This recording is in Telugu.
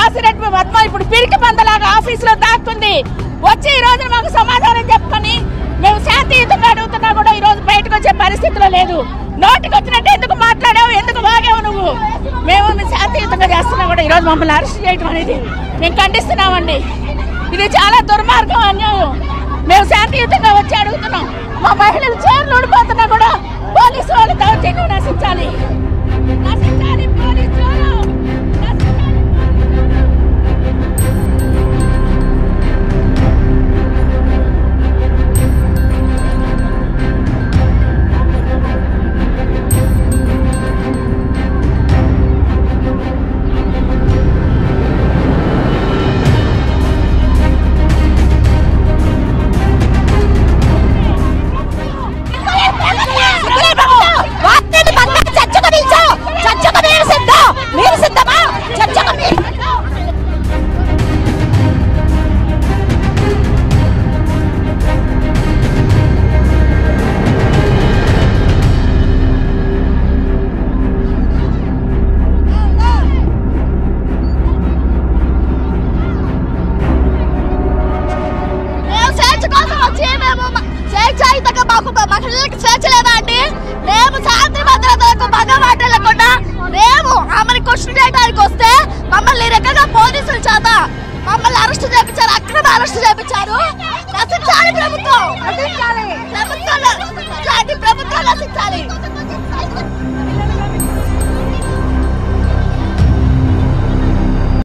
వాసిరెడ్డి పద్మ ఇప్పుడు పిరికి పందలాగా ఆఫీసులో దాక్కుంది వచ్చి ఈ రోజు మాకు సమాధానం చెప్పుకొని మేము శాంతియుతంగా అడుగుతున్నా కూడా ఈ రోజు బయటకు వచ్చే పరిస్థితిలో లేదు నోటికి వచ్చినట్టు ఎందుకు మాట్లాడావు ఎందుకు వాగావు నువ్వు మేము మేము శాంతియుతంగా చేస్తున్నా కూడా ఈ రోజు మమ్మల్ని అరెస్ట్ చేయడం అనేది మేము ఖండిస్తున్నామండి ఇది చాలా దుర్మార్గం అన్యాయం మేము శాంతియుతంగా వచ్చి అడుగుతున్నాం మా మహిళలు చీరలు ఊడిపోతున్నా కూడా పోలీసు వాళ్ళు దౌర్జన్యం నశించాలి నశించాలి పోలీసు వాళ్ళు నశించాలి వాటిని పక్కన చర్చకు నిల్చో చర్చకు మీరు సిద్ధం మీరు సిద్ధమా చర్చకు మీరు మేము స్వేచ్ఛ కోసం వచ్చి మేము మ- స్వేచ్ఛాయుతంగా మాకు మా మహిళలకు స్వేచ్ఛ లేదా అండి మేము శాంతి భద్రతలకు భంగం వాటిల్లకుండా మేము ఆమెను క్వశ్చన్ చేయడానికి వస్తే మమ్మల్ని ఈ రకంగా పోలీసుల చేత మమ్మల్ని అరెస్ట్ చేపించారు అక్రమ అరెస్ట్ చేపించారు నశించాలి ప్రభుత్వం నశించాలి ప్రభుత్వం ఇట్లాంటి ప్రభుత్వం నశించాలి